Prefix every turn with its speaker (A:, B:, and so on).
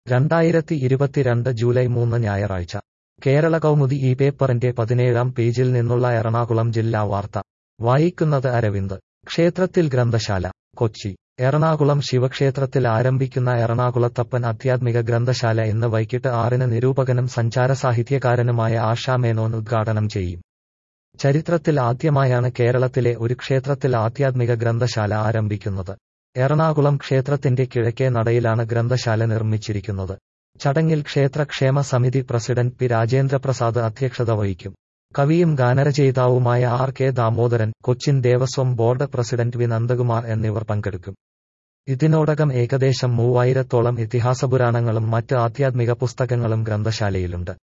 A: രണ്ടായിരത്തി ഇരുപത്തിരണ്ട് ജൂലൈ മൂന്ന് ഞായറാഴ്ച കേരള കൗമുദി ഈ പേപ്പറിന്റെ പതിനേഴാം പേജിൽ നിന്നുള്ള എറണാകുളം ജില്ലാ വാർത്ത വായിക്കുന്നത് അരവിന്ദ് ക്ഷേത്രത്തിൽ ഗ്രന്ഥശാല കൊച്ചി എറണാകുളം ശിവക്ഷേത്രത്തിൽ ആരംഭിക്കുന്ന എറണാകുളത്തപ്പൻ ആധ്യാത്മിക ഗ്രന്ഥശാല ഇന്ന് വൈകിട്ട് ആറിന് നിരൂപകനും സഞ്ചാര സാഹിത്യകാരനുമായ ആശാ മേനോൻ ഉദ്ഘാടനം ചെയ്യും ചരിത്രത്തിൽ ആദ്യമായാണ് കേരളത്തിലെ ഒരു ക്ഷേത്രത്തിൽ ആധ്യാത്മിക ഗ്രന്ഥശാല ആരംഭിക്കുന്നത് എറണാകുളം ക്ഷേത്രത്തിന്റെ കിഴക്കേ നടയിലാണ് ഗ്രന്ഥശാല നിർമ്മിച്ചിരിക്കുന്നത് ചടങ്ങിൽ ക്ഷേത്ര ക്ഷേമ സമിതി പ്രസിഡന്റ് പി രാജേന്ദ്രപ്രസാദ് അധ്യക്ഷത വഹിക്കും കവിയും ഗാനരചയിതാവുമായ R K Damodaran Cochin Devaswom board president V Nandakumar എന്നിവർ പങ്കെടുക്കും ഇതിനോടകം ഏകദേശം മൂവായിരത്തോളം ഇതിഹാസപുരാണങ്ങളും മറ്റ് ആധ്യാത്മിക പുസ്തകങ്ങളും ഗ്രന്ഥശാലയിലുണ്ട്